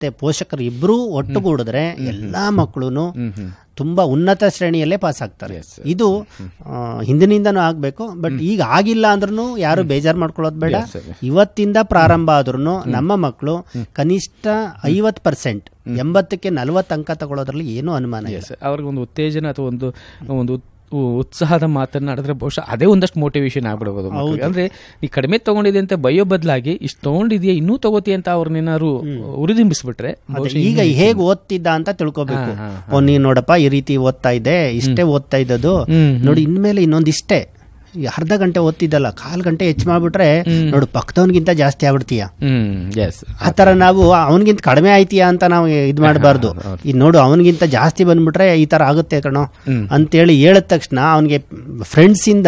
ಮತ್ತೆ ಪೋಷಕರು ಇಬ್ರು ಒಟ್ಟುಗೂಡಿದ್ರೆ ಎಲ್ಲಾ ಮಕ್ಕಳು ತುಂಬಾ ಉನ್ನತ ಶ್ರೇಣಿಯಲ್ಲೇ ಪಾಸ್ ಆಗ್ತಾರೆ ಇದು ಆ, ಹಿಂದಿನಿಂದನೂ ಆಗ್ಬೇಕು ಬಟ್ ಈಗ ಆಗಿಲ್ಲ ಅಂದ್ರೂ ಯಾರು ಬೇಜಾರು ಮಾಡ್ಕೊಳ್ಳೋದು ಬೇಡ ಇವತ್ತಿಂದ ಪ್ರಾರಂಭ ಆದ್ರೂ ನಮ್ಮ ಮಕ್ಕಳು ಕನಿಷ್ಠ ಐವತ್ ಪರ್ಸೆಂಟ್ ಎಂಬತ್ತಕ್ಕೆ ನಲವತ್ತು ಅಂಕ ತಗೊಳ್ಳೋದ್ರಲ್ಲಿ ಏನೂ ಅನುಮಾನ ಇಲ್ಲ ಎಸ್ ಅವ್ರಿಗೊಂದು ಉತ್ತೇಜನ ಅಥವಾ ಒಂದು ಒಂದು ಉತ್- ಉ- ಉತ್ಸಾಹದ ಮಾತನ್ನಾಡಿದ್ರೆ ಬಹುಶಃ ಅದೇ ಒಂದಷ್ಟು ಮೋಟಿವೇಶನ್ ಆಗ್ಬಿಡ್ಬೋದು ಮಕ್ಳಿಗೆ. ಅಂದ್ರೆ ಈ ಕಡಿಮೆ ತಗೊಂಡಿದೆ ಅಂತ ಬಯ್ಯೋ ಬದಲಾಗಿ ಇಷ್ಟು ತಗೊಂಡಿದ್ಯಾ ಇನ್ನೂ ತಗೋತಿ ಅಂತ ಅವ್ರನ್ನೇನಾದ್ರು ಉರಿದಿಂಬಿಸ್ಬಿಟ್ರೆ ಅದೇ, ಈಗ ಹೇಗ್ ಓದ್ತಿದ್ದ ಅಂತ ತಿಳ್ಕೊಬೇಕು ಓ ನೀನ್ ನೋಡಪ್ಪ ಈ ರೀತಿ ಓದ್ತಾ ಇದ್ದೆ ಇಷ್ಟೇ ಓದ್ತಾ ಇದ್ದದ್ದು ನೋಡಿ ಇನ್ಮೇಲೆ ಇನ್ನೊಂದ್ ಇಷ್ಟೇ ಈ ಅರ್ಧ ಗಂಟೆ ಓದ್ತಿದ್ದಲ್ಲ ಕಾಲ್ ಗಂಟೆ ಹೆಚ್ಚು ಮಾಡ್ಬಿಟ್ರೆ ನೋಡು ಪಕ್ಕದವನ್ಗಿಂತ ಜಾಸ್ತಿ ಆಗ್ಬಿಡ್ತೀಯ ಹ್ಮ್ ಎಸ್ ಆ ತರ ನಾವು ಅವನಿಗಿಂತ ಕಡಿಮೆ ಆಯ್ತೀಯಾ ಅಂತ ನಾವು ಇದ್ ಮಾಡಬಾರ್ದು ಈ ನೋಡು ಅವನಿಗಿಂತ ಜಾಸ್ತಿ ಬಂದ್ಬಿಟ್ರೆ ಈ ತರ ಆಗುತ್ತೆ ಕಣೋ ಅಂತೇಳಿ ಹೇಳಿದ ತಕ್ಷಣ ಅವನಿಗೆ ಫ್ರೆಂಡ್ಸ್ ಇಂದ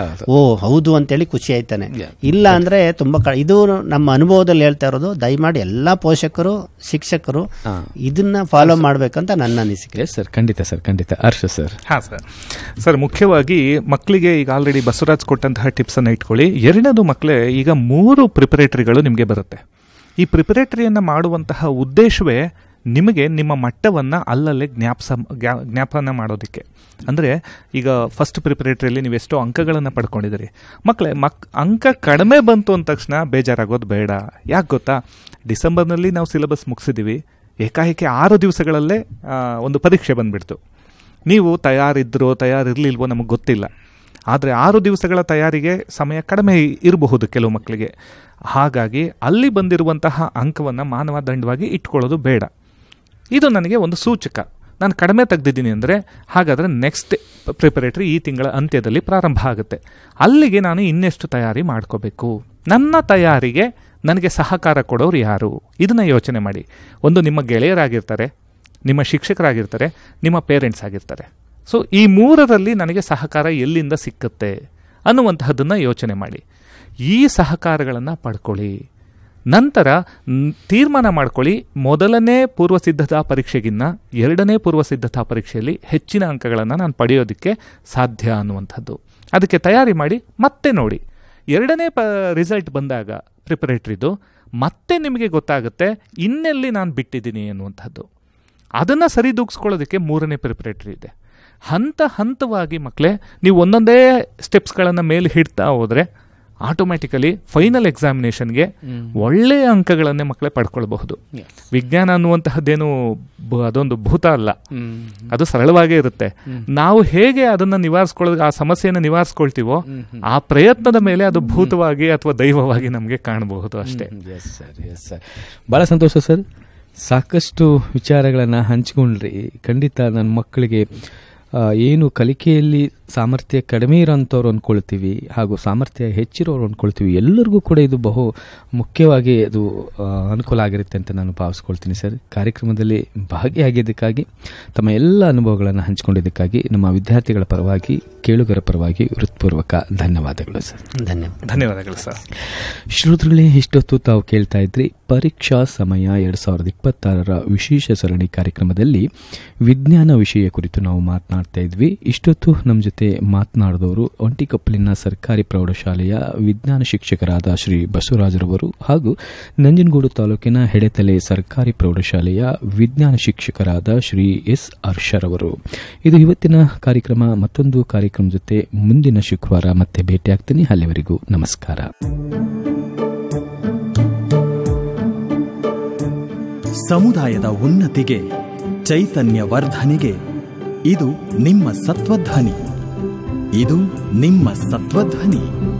ಓ ಹೌದು ಅಂತೇಳಿ ಖುಷಿ ಆಯ್ತಾನೆ ಇಲ್ಲ ಅಂದ್ರೆ ತುಂಬಾ ಕ- ಇದು ನಮ್ಮ ಅನುಭವದಲ್ಲಿ ಹೇಳ್ತಾ ಇರೋದು ದಯಮಾಡಿ ಎಲ್ಲಾ ಪೋಷಕರು ಶಿಕ್ಷಕರು ಇದನ್ನ ಫಾಲೋ ಮಾಡ್ಬೇಕಂತ ನನ್ನ ಅನಿಸಿಕೆ ಎಸ್ ಸರ್ ಖಂಡಿತ ಸರ್ ಖಂಡಿತ ಹರ್ಷ ಸರ್ ಹಾ ಸರ್ ಸರ್ ಮುಖ್ಯವಾಗಿ ಮಕ್ಕಳಿಗೆ ಈಗ ಆಲ್ರೆಡಿ ಬಸವರಾಜ್ ಕೊಟ್ಟಂತಹ ಟಿಪ್ಸ್ ಅನ್ನ ಇಟ್ಕೊಳ್ಳಿ ಎರಡನೇದು ಮಕ್ಕಳೇ ಈಗ ಮೂರು ಪ್ರಿಪರೇಟರಿಗಳು ನಿಮಗೆ ಬರುತ್ತೆ ಈ ಪ್ರಿಪರೇಟರಿಯನ್ನ ಮಾಡುವಂತಹ ಉದ್ದೇಶವೇ ನಿಮಗೆ ನಿಮ್ಮ ಮಟ್ಟವನ್ನು ಅಲ್ಲಲ್ಲೇ ಜ್ಞಾಪಸ ಜ್ಞಾ- ಜ್ಞಾಪನ ಮಾಡೋದಕ್ಕೆ ಅಂದರೆ ಈಗ ಫಸ್ಟ್ ಪ್ರಿಪರೇಟರಿಯಲ್ಲಿ ನೀವು ಎಷ್ಟೋ ಅಂಕಗಳನ್ನು ಪಡ್ಕೊಂಡಿದ್ದೀರಿ ಮಕ್ಕಳೇ ಮಕ್ ಅಂಕ ಕಡಿಮೆ ಬಂತು ಅಂದ ತಕ್ಷಣ ಬೇಜಾರಾಗೋದು ಬೇಡ ಯಾಕೆ ಗೊತ್ತಾ ಡಿಸೆಂಬರ್ನಲ್ಲಿ ನಾವು ಸಿಲೆಬಸ್ ಮುಗಿಸಿದ್ದೀವಿ ಏಕಾಏಕಿ ಆರು ದಿವಸಗಳಲ್ಲೇ ಆ, ಒಂದು ಪರೀಕ್ಷೆ ಬಂದ್ಬಿಡ್ತು ನೀವು ತಯಾರಿದ್ರೋ ತಯಾರಿರ್ಲಿಲ್ವೋ ನಮಗೆ ಗೊತ್ತಿಲ್ಲ ಆದರೆ ಆರು ದಿವಸಗಳ ತಯಾರಿಗೆ ಸಮಯ ಕಡಿಮೆ ಇರಬಹುದು ಕೆಲವು ಮಕ್ಕಳಿಗೆ ಹಾಗಾಗಿ ಅಲ್ಲಿ ಬಂದಿರುವಂತಹ ಅಂಕವನ್ನು ಮಾನವ ದಂಡವಾಗಿ ಇಟ್ಕೊಳ್ಳೋದು ಬೇಡ ಇದು ನನಗೆ ಒಂದು ಸೂಚಕ ನಾನು ಕಡಿಮೆ ತೆಗೆದಿದ್ದೀನಿ ಅಂದರೆ ಹಾಗಾದರೆ ನೆಕ್ಸ್ಟ್ ಪ್ರಿಪರೇಟರಿ ಈ ತಿಂಗಳ ಅಂತ್ಯದಲ್ಲಿ ಪ್ರಾರಂಭ ಆಗುತ್ತೆ ಅಲ್ಲಿಗೆ ನಾನು ಇನ್ನೆಷ್ಟು ತಯಾರಿ ಮಾಡ್ಕೋಬೇಕು ನನ್ನ ತಯಾರಿಗೆ ನನಗೆ ಸಹಕಾರ ಕೊಡೋರು ಯಾರು ಇದನ್ನ ಯೋಚನೆ ಮಾಡಿ ಒಂದು ನಿಮ್ಮ ಗೆಳೆಯರಾಗಿರ್ತಾರೆ ನಿಮ್ಮ ಶಿಕ್ಷಕರಾಗಿರ್ತಾರೆ ನಿಮ್ಮ ಪೇರೆಂಟ್ಸ್ ಆಗಿರ್ತಾರೆ ಸೊ ಈ ಮೂರರಲ್ಲಿ ನನಗೆ ಸಹಕಾರ ಎಲ್ಲಿಂದ ಸಿಕ್ಕುತ್ತೆ ಅನ್ನುವಂತಹದ್ದನ್ನು ಯೋಚನೆ ಮಾಡಿ ಈ ಸಹಕಾರಗಳನ್ನು ಪಡ್ಕೊಳ್ಳಿ ನಂತರ ನ್- ತೀರ್ಮಾನ ಮಾಡ್ಕೊಳ್ಳಿ ಮೊದಲನೇ ಪೂರ್ವ ಸಿದ್ಧತಾ ಪರೀಕ್ಷೆಗಿನ್ನ ಎರಡನೇ ಪೂರ್ವ ಸಿದ್ಧತಾ ಪರೀಕ್ಷೆಯಲ್ಲಿ ಹೆಚ್ಚಿನ ಅಂಕಗಳನ್ನು ನಾನು ಪಡೆಯೋದಕ್ಕೆ ಸಾಧ್ಯ ಅನ್ನುವಂಥದ್ದು ಅದಕ್ಕೆ ತಯಾರಿ ಮಾಡಿ ಮತ್ತೆ ನೋಡಿ ಎರಡನೇ ಪ ರಿಸಲ್ಟ್ ಬಂದಾಗ ಪ್ರಿಪರೇಟ್ರಿದು ಮತ್ತೆ ನಿಮಗೆ ಗೊತ್ತಾಗುತ್ತೆ ಇನ್ನೆಲ್ಲಿ ನಾನು ಬಿಟ್ಟಿದ್ದೀನಿ ಅನ್ನುವಂಥದ್ದು ಅದನ್ನು ಸರಿದೂಗಿಸ್ಕೊಳ್ಳೋದಕ್ಕೆ ಮೂರನೇ ಪ್ರಿಪರೇಟರಿ ಇದೆ ಹಂತ ಹಂತವಾಗಿ ಮಕ್ಕಳೇ ನೀವು ಒಂದೊಂದೇ ಸ್ಟೆಪ್ಸ್ಗಳನ್ನು ಮೇಲೆ ಹಿಡ್ತಾ ಹೋದರೆ ಆಟೋಮ್ಯಾಟಿಕಲಿ ಫೈನಲ್ ಎಕ್ಸಾಮಿನೇಷನ್ಗೆ ಒಳ್ಳೆಯ ಅಂಕಗಳನ್ನೇ ಮಕ್ಕಳೇ ಪಡ್ಕೊಳ್ಬಹುದು ವಿಜ್ಞಾನ ಅನ್ನುವಂತಹದ್ದೇನು ಬ- ಅದೊಂದು ಭೂತ ಅಲ್ಲ ಅದು ಸರಳವಾಗೇ ಇರುತ್ತೆ ನಾವು ಹೇಗೆ ಅದನ್ನ ನಿವಾರಿಸ್ಕೊಳ್ಳೋದು ಆ ಸಮಸ್ಯೆಯನ್ನು ನಿವಾರಿಸ್ಕೊಳ್ತೀವೋ ಆ ಪ್ರಯತ್ನದ ಮೇಲೆ ಅದು ಭೂತವಾಗಿ ಅಥವಾ ದೈವವಾಗಿ ನಮಗೆ ಕಾಣಬಹುದು ಅಷ್ಟೇ ಎಸ್ ಸರ್ ಎಸ್ ಸರ್ ಭಾಳ ಸಂತೋಷ ಸರ್ ಸಾಕಷ್ಟು ವಿಚಾರಗಳನ್ನು ಹಂಚ್ಕೊಂಡ್ರಿ ಖಂಡಿತ ನನ್ನ ಮಕ್ಕಳಿಗೆ ಆ, ಏನು ಕಲಿಕೆಯಲ್ಲಿ ಸಾಮರ್ಥ್ಯ ಕಡಿಮೆ ಇರೋಂಥವ್ರು ಅಂದ್ಕೊಳ್ತೀವಿ ಹಾಗೂ ಸಾಮರ್ಥ್ಯ ಹೆಚ್ಚಿರೋರು ಅಂದ್ಕೊಳ್ತೀವಿ ಎಲ್ಲರಿಗೂ ಕೂಡ ಇದು ಬಹು ಮುಖ್ಯವಾಗಿ ಅದು ಆ, ಅನುಕೂಲ ಆಗಿರುತ್ತೆ ಅಂತ ನಾನು ಭಾವಿಸ್ಕೊಳ್ತೀನಿ ಸರ್ ಕಾರ್ಯಕ್ರಮದಲ್ಲಿ ಭಾಗಿಯಾಗಿದ್ದಕ್ಕಾಗಿ ತಮ್ಮ ಎಲ್ಲ ಅನುಭವಗಳನ್ನು ಹಂಚಿಕೊಂಡಿದ್ದಕ್ಕಾಗಿ ನಮ್ಮ ವಿದ್ಯಾರ್ಥಿಗಳ ಪರವಾಗಿ ಕೇಳುಗರ ಪರವಾಗಿ ಹೃತ್ಪೂರ್ವಕ ಧನ್ಯವಾದಗಳು ಸರ್ ಧನ್ಯವಾದ ಧನ್ಯವಾದಗಳು ಸರ್ ಶ್ರೋತೃಗಳೇ ಇಷ್ಟೊತ್ತು ತಾವು ಕೇಳ್ತಾ ಇದ್ರಿ ಪರೀಕ್ಷಾ ಸಮಯ ಎರಡ್ ಸಾವಿರದ ಇಪ್ಪತ್ತಾರರ ವಿಶೇಷ ಸರಣಿ ಕಾರ್ಯಕ್ರಮದಲ್ಲಿ ವಿಜ್ಞಾನ ವಿಷಯ ಕುರಿತು ನಾವು ಮಾತನಾಡ್ತಾ ಇದ್ವಿ ಇಷ್ಟೊತ್ತು ನಮ್ಮ ಜೊತೆ ಮಾತನಾಡಿದವರು ಒಂಟಿಕೊಪ್ಪಲಿನ ಸರ್ಕಾರಿ ಪ್ರೌಢಶಾಲೆಯ ವಿಜ್ಞಾನ ಶಿಕ್ಷಕರಾದ ಶ್ರೀ ಬಸವರಾಜರವರು ಹಾಗೂ ನಂಜನಗೂಡು ತಾಲೂಕಿನ ಹೆಡೆತಲೆ ಸರ್ಕಾರಿ ಪ್ರೌಢಶಾಲೆಯ ವಿಜ್ಞಾನ ಶಿಕ್ಷಕರಾದ ಶ್ರೀ ಎಸ್ ಹರ್ಷರವರು ಇದು ಇವತ್ತಿನ ಕಾರ್ಯಕ್ರಮ ಮತ್ತೊಂದು ಕಾರ್ಯಕ್ರಮ ಜೊತೆ ಮುಂದಿನ ಶುಕ್ರವಾರ ಮತ್ತೆ ಭೇಟಿಯಾಗ್ತೀನಿ ಅಲ್ಲಿವರೆಗೂ ನಮಸ್ಕಾರ ಸಮುದಾಯದ ಉನ್ನತಿಗೆ ಚೈತನ್ಯ ವರ್ಧನೆಗೆ ಇದು ನಿಮ್ಮ ಸತ್ವಧ್ವನಿ ಇದು ನಿಮ್ಮ ಸತ್ವಧ್ವನಿ